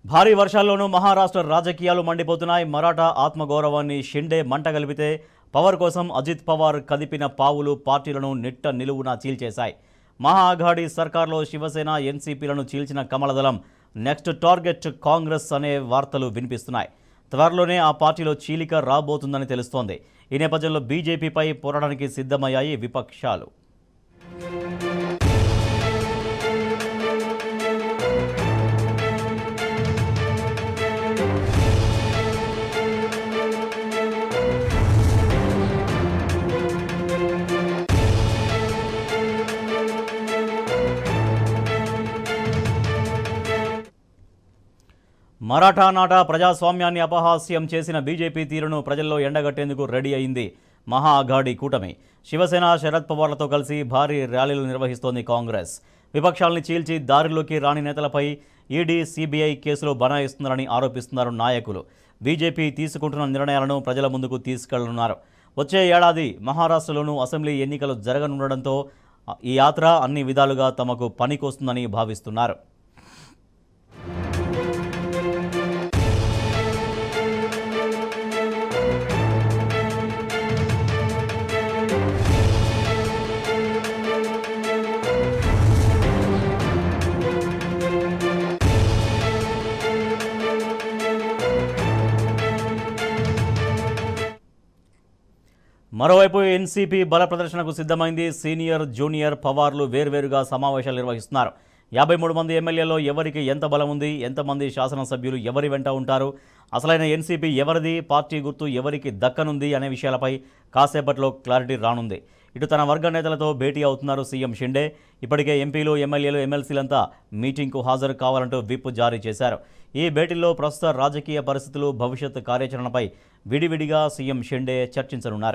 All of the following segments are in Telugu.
భారీ వర్షాల్లోనూ మహారాష్ట్ర రాజకీయాలు మండిపోతున్నాయి మరాఠా ఆత్మగౌరవాన్ని షిండే మంట కలిపితే పవర్ కోసం అజిత్ పవార్ కదిపిన పావులు పార్టీలను నిట్ట నిలువున చీల్చేశాయి మహా ఆఘాడీ సర్కార్లో శివసేన ఎన్సీపీలను చీల్చిన కమలదళం నెక్స్ట్ టార్గెట్ కాంగ్రెస్ అనే వార్తలు వినిపిస్తున్నాయి త్వరలోనే ఆ పార్టీలో చీలిక రాబోతుందని తెలుస్తోంది ఈ నేపథ్యంలో బీజేపీపై పోరాటానికి సిద్ధమయ్యాయి విపక్షాలు మరాఠా నాట ప్రజాస్వామ్యాన్ని అపహాస్యం చేసిన బీజేపీ తీరును ప్రజల్లో ఎండగట్టేందుకు రెడీ అయింది మహా అఘాడీ కూటమి శివసేన శరద్ పవార్లతో కలిసి భారీ ర్యాలీలు నిర్వహిస్తోంది కాంగ్రెస్ విపక్షాల్ని చీల్చి దారిలోకి రాని నేతలపై ఈడీ సిబిఐ కేసులు బనాయిస్తున్నారని ఆరోపిస్తున్నారు నాయకులు బీజేపీ తీసుకుంటున్న నిర్ణయాలను ప్రజల ముందుకు తీసుకెళ్లనున్నారు వచ్చే ఏడాది మహారాష్ట్రలోనూ అసెంబ్లీ ఎన్నికలు జరగనుండడంతో ఈ యాత్ర అన్ని విధాలుగా తమకు పనికొస్తుందని భావిస్తున్నారు మరోవైపు ఎన్సీపీ బల ప్రదర్శనకు సిద్ధమైంది సీనియర్ జూనియర్ పవార్లు వేర్వేరుగా సమావేశాలు నిర్వహిస్తున్నారు యాభై మూడు మంది ఎమ్మెల్యేలో ఎవరికి ఎంత బలం ఉంది ఎంతమంది శాసనసభ్యులు ఎవరి వెంట ఉంటారు అసలైన ఎన్సీపీ ఎవరిది పార్టీ గుర్తు ఎవరికి దక్కనుంది అనే విషయాలపై కాసేపట్లో క్లారిటీ రానుంది ఇటు తన వర్గ నేతలతో భేటీ అవుతున్నారు సీఎం షిండే ఇప్పటికే ఎంపీలు ఎమ్మెల్యేలు ఎమ్మెల్సీలంతా మీటింగ్కు హాజరు కావాలంటూ విప్ జారీ చేశారు ఈ భేటీలో ప్రస్తుత రాజకీయ పరిస్థితులు భవిష్యత్ కార్యాచరణపై విడివిడిగా సీఎం షిండే చర్చించనున్నారు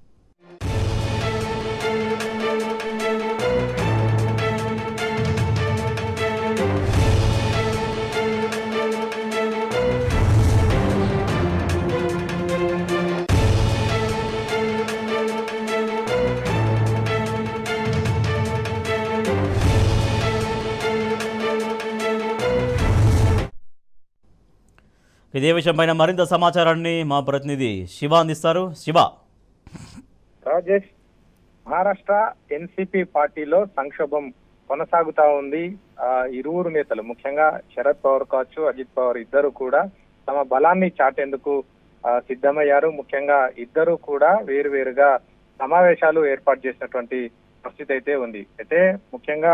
ఇదే విషయంపైన మరింత సమాచారాన్ని మా ప్రతినిధి శివ అందిస్తారు శివ రాజేష్ మహారాష్ట్ర ఎన్సిపి పార్టీలో సంక్షోభం కొనసాగుతా ఉంది ఆ ఇరువురు నేతలు ముఖ్యంగా శరద్ పవార్ కావచ్చు అజిత్ పవార్ ఇద్దరు కూడా తమ బలాన్ని చాటేందుకు ఆ, సిద్ధమయ్యారు ముఖ్యంగా ఇద్దరు కూడా వేరువేరుగా సమావేశాలు ఏర్పాటు చేసినటువంటి పరిస్థితి అయితే ఉంది అయితే ముఖ్యంగా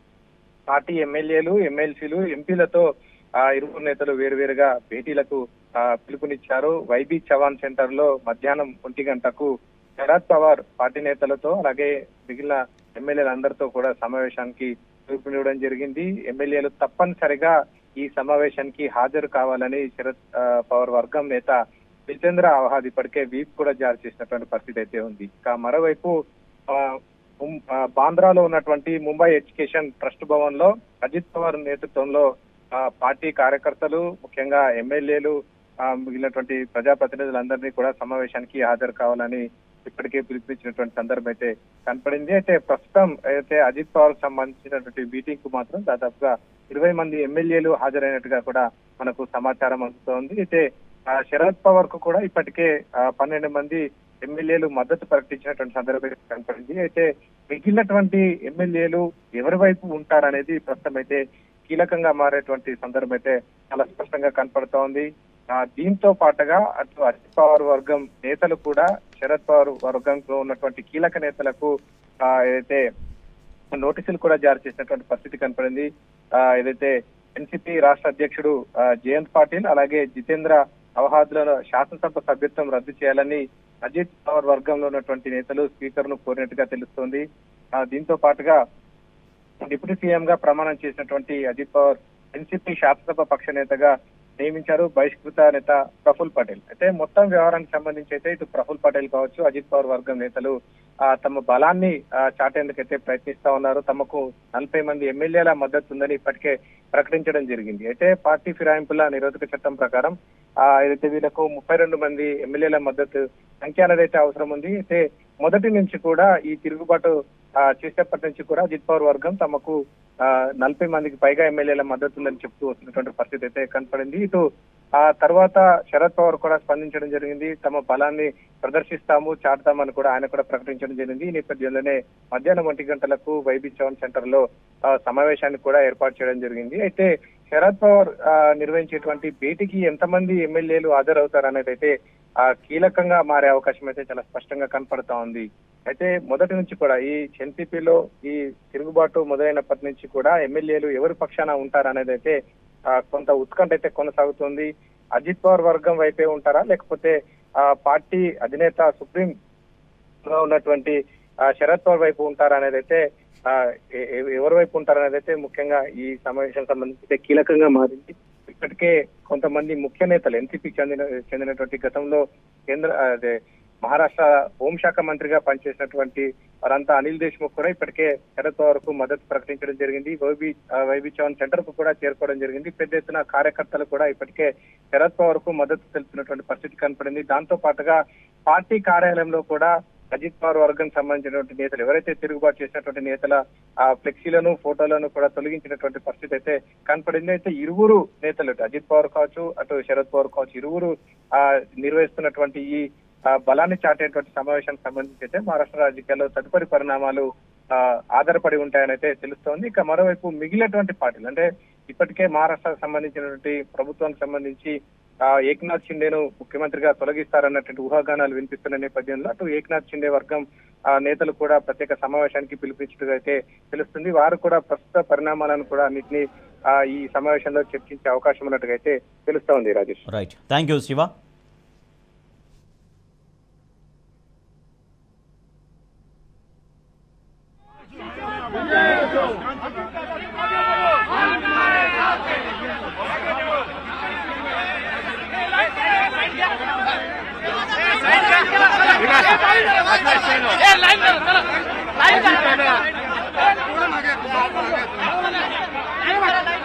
పార్టీ ఎమ్మెల్యేలు ఎమ్మెల్సీలు ఎంపీలతో ఆ ఇరువురు నేతలు వేరువేరుగా భేటీలకు ఆ, పిలుపునిచ్చారు వైబీ చవాన్ సెంటర్ లో మధ్యాహ్నం ఒంటి గంటకు శరద్ పవార్ పార్టీ నేతలతో అలాగే మిగిలిన ఎమ్మెల్యేలందరితో కూడా సమావేశానికి పిలుపునివ్వడం జరిగింది ఎమ్మెల్యేలు తప్పనిసరిగా ఈ సమావేశానికి హాజరు కావాలని శరద్ ఆ, పవార్ వర్గం నేత జితేంద్ర ఆహాద్ ఇప్పటికే వీప్ కూడా జారీ చేసినటువంటి పరిస్థితి అయితే ఉంది ఇక మరోవైపు ఆ, ముం- ఆ, బాంద్రాలో ఉన్నటువంటి ముంబై ఎడ్యుకేషన్ ట్రస్ట్ భవన్ లో అజిత్ పవార్ నేతృత్వంలో ఆ, పార్టీ కార్యకర్తలు ముఖ్యంగా ఎమ్మెల్యేలు ఆ, మిగిలినటువంటి ప్రజాప్రతినిధులందరినీ కూడా సమావేశానికి హాజరు కావాలని ఇప్పటికే పిలుపునిచ్చినటువంటి సందర్భం అయితే కనపడింది అయితే ప్రస్తుతం అయితే అజిత్ పవార్ సంబంధించినటువంటి మీటింగ్ కు మాత్రం దాదాపుగా ఇరవై మంది ఎమ్మెల్యేలు హాజరైనట్టుగా కూడా మనకు సమాచారం అందుతోంది అయితే ఆ, శరద్ పవార్ కు కూడా ఇప్పటికే ఆ, పన్నెండు మంది ఎమ్మెల్యేలు మద్దతు ప్రకటించినటువంటి సందర్భం అయితే కనపడింది అయితే మిగిలినటువంటి ఎమ్మెల్యేలు ఎవరి వైపు ఉంటారనేది ప్రస్తుతం అయితే కీలకంగా మారేటువంటి సందర్భం అయితే చాలా స్పష్టంగా కనపడుతోంది ఆ, దీంతో పాటుగా అటు అజిత్ పవార్ వర్గం నేతలు కూడా శరద్ పవార్ వర్గంలో ఉన్నటువంటి కీలక నేతలకు ఆ, ఏదైతే నోటీసులు కూడా జారీ చేసినటువంటి పరిస్థితి కనపడింది ఆ, ఏదైతే ఎన్సిపి రాష్ట్ర అధ్యక్షుడు ఆ, జయంత్ పాటిల్ అలాగే జితేంద్ర అవహాద్లను శాసనసభ సభ్యత్వం రద్దు చేయాలని అజిత్ పవార్ వర్గంలో ఉన్నటువంటి నేతలు స్పీకర్ ను కోరినట్టుగా తెలుస్తోంది ఆ, దీంతో పాటుగా డిప్యూటీ సీఎం గా ప్రమాణం చేసినటువంటి అజిత్ పవార్ ఎన్సిపి శాసనసభ పక్ష నేతగా నియమించారు బహిష్కృత నేత ప్రఫుల్ పటేల్ అయితే మొత్తం వ్యవహారానికి సంబంధించి అయితే ఇటు ప్రఫుల్ పటేల్ కావచ్చు అజిత్ పవార్ వర్గం నేతలు ఆ, తమ బలాన్ని ఆ, చాటేందుకైతే ప్రయత్నిస్తా ఉన్నారు తమకు నలభై మంది ఎమ్మెల్యేల మద్దతు ఉందని ఇప్పటికే ప్రకటించడం జరిగింది అయితే పార్టీ ఫిరాయింపుల నిరోధక చట్టం ప్రకారం ఆ, ఏదైతే వీళ్ళకు ముప్పై రెండు మంది ఎమ్మెల్యేల మద్దతు సంఖ్య అనేది అయితే అవసరం ఉంది అయితే మొదటి నుంచి కూడా ఈ తిరుగుబాటు ఆ, చేసేప్పటి నుంచి కూడా అజిత్ పవార్ వర్గం తమకు ఆ, నలభై మందికి పైగా ఎమ్మెల్యేల మద్దతు ఉందని చెప్తూ వస్తున్నటువంటి పరిస్థితి అయితే కనపడింది ఇటు ఆ తర్వాత శరద్ పవార్ కూడా స్పందించడం జరిగింది తమ బలాన్ని ప్రదర్శిస్తాము చాటుతామని కూడా ఆయన కూడా ప్రకటించడం జరిగింది ఈ నేపథ్యంలోనే మధ్యాహ్నం ఒంటి గంటలకు వైబీ చౌన్ సెంటర్ లో ఆ, సమావేశాన్ని కూడా ఏర్పాటు చేయడం జరిగింది అయితే శరద్ పవార్ ఆ, నిర్వహించేటువంటి భేటీకి ఎంతమంది ఎమ్మెల్యేలు హాజరవుతారు అనేది అయితే ఆ, కీలకంగా మారే అవకాశం అయితే చాలా స్పష్టంగా కనపడతా ఉంది అయితే మొదటి నుంచి కూడా ఈ ఎన్సీపీలో ఈ తిరుగుబాటు మొదలైనప్పటి నుంచి కూడా ఎమ్మెల్యేలు ఎవరి పక్షాన ఉంటారు అనేది అయితే ఆ, కొంత ఉత్కంఠ అయితే కొనసాగుతుంది అజిత్ పవార్ వర్గం వైపే ఉంటారా లేకపోతే ఆ పార్టీ అధినేత సుప్రీం లో ఉన్నటువంటి ఆ, శరద్ పవార్ వైపు ఉంటారా అనేది అయితే ఆ, ఎ- ఎ- ఎవరి వైపు ఉంటారు అనేది అయితే ముఖ్యంగా ఈ సమావేశం సంబంధించి అయితే కీలకంగా మారింది ఇప్పటికే కొంతమంది ముఖ్య నేతలు ఎన్సీపీకి చెందిన చెందినటువంటి గతంలో కేంద్ర అదే మహారాష్ట్ర హోంశాఖ మంత్రిగా పనిచేసినటువంటి వారంతా అనిల్ దేశ్ముఖ్ కూడా ఇప్పటికే శరద్ పవార్ కు మద్దతు ప్రకటించడం జరిగింది వైబీ ఆ, వైబీ చౌన్ సెంటర్ కు కూడా చేరుకోవడం జరిగింది పెద్ద ఎత్తున కార్యకర్తలు కూడా ఇప్పటికే శరద్ పవార్ కు మద్దతు తెలుపుతున్నటువంటి పరిస్థితి కనపడింది దాంతో పాటుగా పార్టీ కార్యాలయంలో కూడా అజిత్ పవార్ వర్గం సంబంధించినటువంటి నేతలు ఎవరైతే తిరుగుబాటు చేసినటువంటి నేతల ఆ ఫ్లెక్సీలను ఫోటోలను కూడా తొలగించినటువంటి పరిస్థితి అయితే కనపడింది అయితే ఇరువురు నేతలు ఇటు అజిత్ పవార్ కావచ్చు అటు శరద్ పవార్ కావచ్చు ఇరువురు ఆ నిర్వహిస్తున్నటువంటి ఈ ఆ, బలాన్ని చాటేటువంటి సమావేశానికి సంబంధించి అయితే మహారాష్ట్ర రాజకీయాల్లో తదుపరి పరిణామాలు ఆ, ఆధారపడి ఉంటాయని అయితే తెలుస్తోంది ఇక మరోవైపు మిగిలినటువంటి పార్టీలు అంటే ఇప్పటికే మహారాష్ట్రకు సంబంధించినటువంటి ప్రభుత్వానికి సంబంధించి ఆ, ఏక్నాథ్ షిండేను ముఖ్యమంత్రిగా తొలగిస్తారన్నటువంటి ఊహాగానాలు వినిపిస్తున్న నేపథ్యంలో అటు ఏక్నాథ్ షిండే వర్గం ఆ, నేతలు కూడా ప్రత్యేక సమావేశానికి పిలిపించినట్టుగా అయితే తెలుస్తుంది వారు కూడా ప్రస్తుత పరిణామాలను కూడా అన్నింటినీ ఆ, ఈ సమావేశంలో చర్చించే అవకాశం ఉన్నట్టుగా అయితే తెలుస్తోంది Rajesh right thank you Shiva line